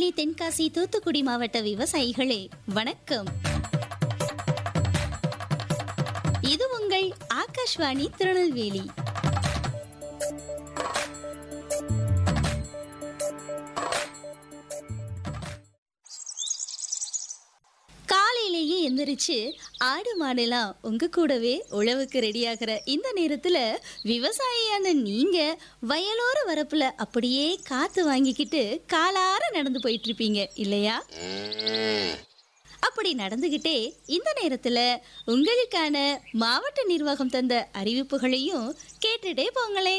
திருநெல்வேலி தென்காசி தூத்துக்குடி மாவட்ட விவசாயிகளே வணக்கம் இது உங்கள் ஆகாஷ்வாணி திருநெல்வேலி காலையிலேயே எந்திரிச்சு ஆடு மாடுலாம் உங்க கூடவே உழவுக்கு ரெடியாகிற இந்த நேரத்துல விவசாயியான நீங்க வயலோர வரப்புல அப்படியே காத்து வாங்கிக்கிட்டு காலார நடந்து போயிட்டு இருப்பீங்க இல்லையா அப்படி நடந்துகிட்டே இந்த நேரத்துல உங்களுக்கான மாவட்ட நிர்வாகம் தந்த அறிவிப்புகளையும் கேட்டுட்டே போங்களே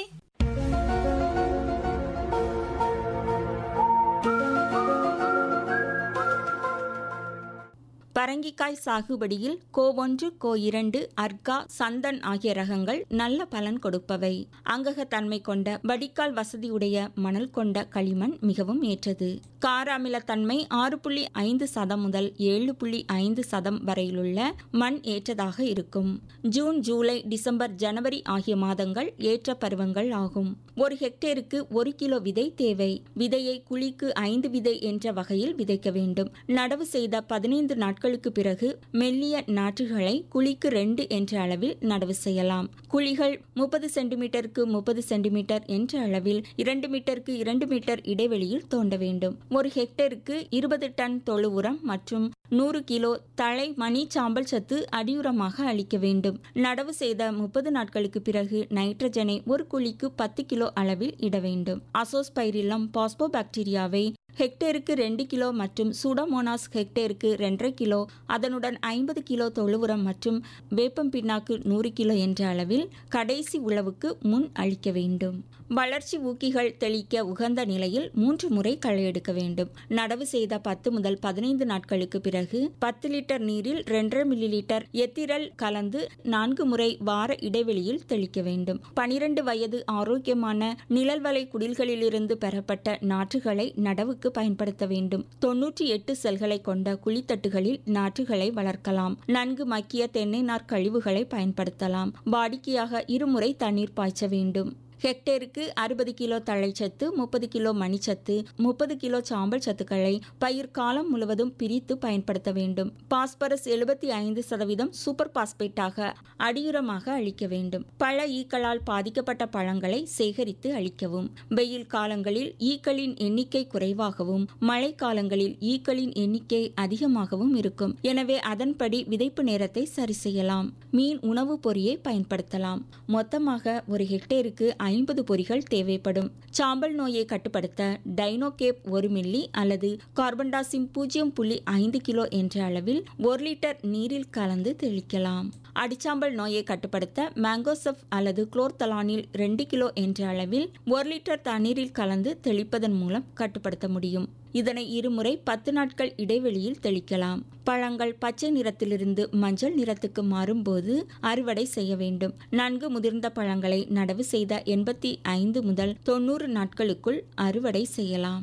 பரங்கிக்காய் சாகுபடியில் கோ ஒன்று கோ இரண்டு அர்கா சந்தன் ஆகிய ரகங்கள் நல்ல பலன் கொடுப்பவை அங்ககத்தன்மை கொண்ட வடிகால் வசதியுடைய மணல் கொண்ட களிமண் மிகவும் ஏற்றது கார அமிலத்தன்மை ஆறு புள்ளி ஐந்து சதம் முதல் ஏழு புள்ளி ஐந்து சதம் வரையிலுள்ள மண் ஏற்றதாக இருக்கும் ஜூன் ஜூலை டிசம்பர் ஜனவரி ஆகிய மாதங்கள் ஏற்ற பருவங்கள் ஆகும் ஒரு ஹெக்டேருக்கு ஒரு கிலோ விதை தேவை விதையை குழிக்கு ஐந்து விதை என்ற வகையில் விதைக்க வேண்டும் நடவு செய்த பதினைந்து நாட்களுக்கு பிறகு மெல்லிய நாற்றுகளை குழிக்கு ரெண்டு என்ற அளவில் நடவு செய்யலாம் குழிகள் முப்பது சென்டிமீட்டருக்கு முப்பது சென்டிமீட்டர் என்ற அளவில் இரண்டு மீட்டருக்கு இரண்டு மீட்டர் இடைவெளியில் தோண்ட வேண்டும் ஒரு ஹெக்டேருக்கு இருபது டன் தொழு உரம் மற்றும் நூறு கிலோ தழை மணி சாம்பல் சத்து அடியுரமாக அளிக்க வேண்டும் நடவு செய்த முப்பது நாட்களுக்கு பிறகு நைட்ரஜனை ஒரு குழிக்கு பத்து கிலோ அளவில் இட வேண்டும் அசோஸ்பைரிலம் பாஸ்போபாக்டீரியாவை ஹெக்டேருக்கு ரெண்டு கிலோ மற்றும் சூடோமோனாஸ் ஹெக்டேருக்கு ரெண்டரை கிலோ அதனுடன் ஐம்பது கிலோ தொழு உரம் மற்றும் வேப்பம் பின்னாக்கு நூறு கிலோ என்ற அளவில் கடைசி உழவுக்கு முன் அளிக்க வேண்டும் வளர்ச்சி ஊக்கிகள் தெளிக்க உகந்த நிலையில் மூன்று முறை களை எடுக்க வேண்டும் நடவு செய்த பத்து முதல் பதினைந்து நாட்களுக்கு பிறகு பத்து லிட்டர் நீரில் ரெண்டரை மில்லி லிட்டர் எத்திரல் கலந்து நான்கு முறை வார இடைவெளியில் தெளிக்க வேண்டும் பனிரெண்டு வயது ஆரோக்கியமான நிழல்வலை குடில்களிலிருந்து பெறப்பட்ட நாற்றுகளை நடவுக்கு பயன்படுத்த வேண்டும் தொன்னூற்றி எட்டு செல்களை கொண்ட குழித்தட்டுகளில் நாற்றுகளை வளர்க்கலாம் நன்கு மக்கிய தென்னை நார் கழிவுகளை பயன்படுத்தலாம் வாடிக்கையாக இருமுறை தண்ணீர் பாய்ச்ச வேண்டும் ஹெக்டேருக்கு அறுபது கிலோ தழைச்சத்து முப்பது கிலோ மணிச்சத்து முப்பது கிலோ சாம்பல் சத்துக்களை பயிர் காலம் முழுவதும் பிரித்து பயன்படுத்த வேண்டும் பாஸ்பரஸ் எழுபத்தி ஐந்து சதவீதம் சூப்பர் பாஸ்பேட்டாக அடியுரமாக அளிக்க வேண்டும் பழ ஈக்களால் பாதிக்கப்பட்ட பழங்களை சேகரித்து அளிக்கவும் வெயில் காலங்களில் ஈக்களின் எண்ணிக்கை குறைவாகவும் மழை காலங்களில் ஈக்களின் எண்ணிக்கை அதிகமாகவும் இருக்கும் எனவே அதன்படி விதைப்பு நேரத்தை சரி செய்யலாம் மீன் உணவுப் பொறியை பயன்படுத்தலாம் மொத்தமாக ஒரு ஹெக்டேருக்கு ஐம்பது பொறிகள் தேவைப்படும் சாம்பல் நோயை கட்டுப்படுத்த டைனோகேப் ஒரு மில்லி அல்லது கார்பன்டாசிம் பூஜ்ஜியம் புள்ளி ஐந்து கிலோ என்ற அளவில் ஒரு லிட்டர் நீரில் கலந்து தெளிக்கலாம் அடிச்சாம்பல் நோயை கட்டுப்படுத்த மேங்கோசப் அல்லது குளோர்தலானில் ரெண்டு கிலோ என்ற அளவில் ஒரு லிட்டர் தண்ணீரில் கலந்து தெளிப்பதன் மூலம் கட்டுப்படுத்த முடியும் இதனை இருமுறை பத்து நாட்கள் இடைவெளியில் தெளிக்கலாம் பழங்கள் பச்சை நிறத்திலிருந்து மஞ்சள் நிறத்துக்கு மாறும்போது அறுவடை செய்ய வேண்டும் நன்கு முதிர்ந்த பழங்களை நடவு செய்த எண்பத்தி ஐந்து முதல் தொண்ணூறு நாட்களுக்குள் அறுவடை செய்யலாம்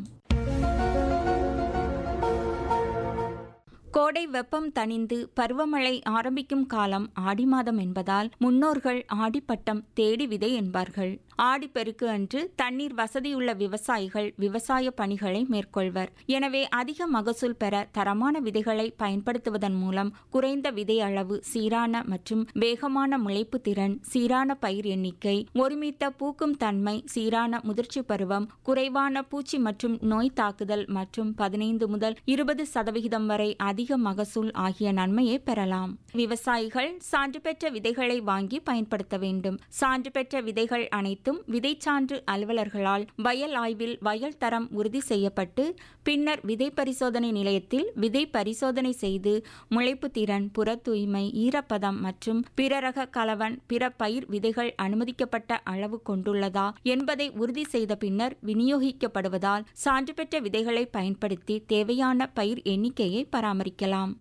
கோடை வெப்பம் தணிந்து பருவமழை ஆரம்பிக்கும் காலம் ஆடி மாதம் என்பதால் முன்னோர்கள் ஆடிப்பட்டம் தேடி விதை என்பார்கள் ஆடிப்பெருக்கு அன்று தண்ணீர் வசதியுள்ள விவசாயிகள் விவசாய பணிகளை மேற்கொள்வர் எனவே அதிக மகசூல் பெற தரமான விதைகளை பயன்படுத்துவதன் மூலம் குறைந்த விதை அளவு சீரான மற்றும் வேகமான முளைப்பு திறன் சீரான பயிர் எண்ணிக்கை ஒருமித்த பூக்கும் தன்மை சீரான முதிர்ச்சி பருவம் குறைவான பூச்சி மற்றும் நோய் தாக்குதல் மற்றும் பதினைந்து முதல் இருபது சதவிகிதம் வரை அதிக மகசூல் ஆகிய நன்மையை பெறலாம் விவசாயிகள் சான்று பெற்ற விதைகளை வாங்கி பயன்படுத்த வேண்டும் சான்று பெற்ற விதைகள் அனைத்தும் விதைச்சான்று அலுவலர்களால் வயல் ஆய்வில் வயல் தரம் உறுதி செய்யப்பட்டு பின்னர் விதை பரிசோதனை நிலையத்தில் விதை பரிசோதனை செய்து முளைப்பு திறன் புற தூய்மை ஈரப்பதம் மற்றும் பிற ரக கலவன் பிற பயிர் விதைகள் அனுமதிக்கப்பட்ட அளவு கொண்டுள்ளதா என்பதை உறுதி செய்த பின்னர் விநியோகிக்கப்படுவதால் சான்று பெற்ற விதைகளை பயன்படுத்தி தேவையான பயிர் எண்ணிக்கையை பராமரிக்கலாம்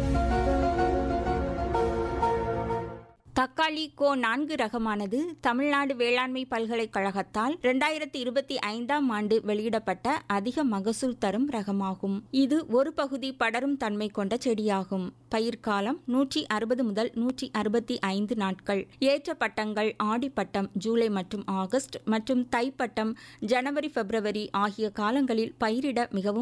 தக்காளி கோ நான்கு ரகமானது தமிழ்நாடு வேளாண்மை பல்கலைக்கழகத்தால் இரண்டாயிரத்தி இருபத்தி ஐந்தாம் ஆண்டு வெளியிடப்பட்ட அதிக மகசூல் தரும் ரகமாகும் இது ஒரு பகுதி படரும் தன்மை கொண்ட செடியாகும் பயிர்காலம் நூற்றி அறுபது முதல் நூற்றி அறுபத்தி ஐந்து நாட்கள் ஏற்ற பட்டங்கள் ஆடிப்பட்டம் ஜூலை மற்றும் ஆகஸ்ட் மற்றும் தைப்பட்டம் ஜனவரி பிப்ரவரி ஆகிய காலங்களில் பயிரிட மிகவும்